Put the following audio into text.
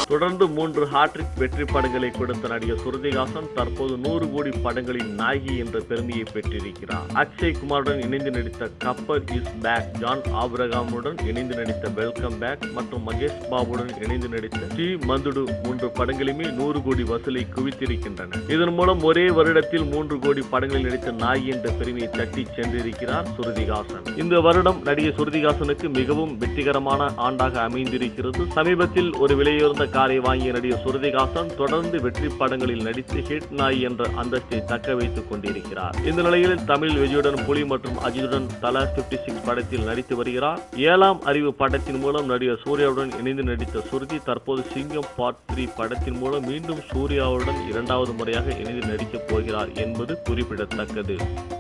தொடர்ந்து மூன்று ஹாட்ரிக் வெற்றி படங்களை கொடுத்த நடிகர் சுருதிகாசன் தற்போது நூறு கோடி படங்களின் நாயகி என்ற பெருமையை பெற்றிருக்கிறார் அக்ஷய் குமாருடன் இணைந்து நடித்த கப்பர் இஸ் பேக் ஜான் ஆபிரகாமுடன் இணைந்து நடித்த வெல்கம் பேக் மற்றும் மகேஷ் பாபுடன் இணைந்து நடித்த ஸ்ரீ மந்துடு மூன்று படங்களுமே நூறு கோடி வசூலை குவித்திருக்கின்றன இதன் மூலம் ஒரே வருடத்தில் மூன்று கோடி படங்களில் நடித்த நாயகி என்ற பெருமையை தட்டி சென்றிருக்கிறார் சுருதிகாசன் இந்த வருடம் நடிகை சுருதிகாசனுக்கு மிகவும் வெற்றிகரமான ஆண்டாக அமைந்திருக்கிறது சமீபத்தில் ஒரு விலையுயர்ந்த காரை வாங்கிய நடிகர் சுருதிகாசன் தொடர்ந்து வெற்றி படங்களில் நடித்து ஹிட் நாய் என்ற அந்தஸ்தை தக்க வைத்துக் கொண்டிருக்கிறார் இந்த நிலையில் தமிழ் விஜயுடன் புலி மற்றும் அஜித்துடன் தலா 56 சிக்ஸ் படத்தில் நடித்து வருகிறார் ஏழாம் அறிவு படத்தின் மூலம் நடிகர் சூர்யாவுடன் இணைந்து நடித்த சுருதி தற்போது சிங்கம் பார்ட் த்ரீ படத்தின் மூலம் மீண்டும் சூர்யாவுடன் இரண்டாவது முறையாக இணைந்து நடிக்கப் போகிறார் என்பது குறிப்பிடத்தக்கது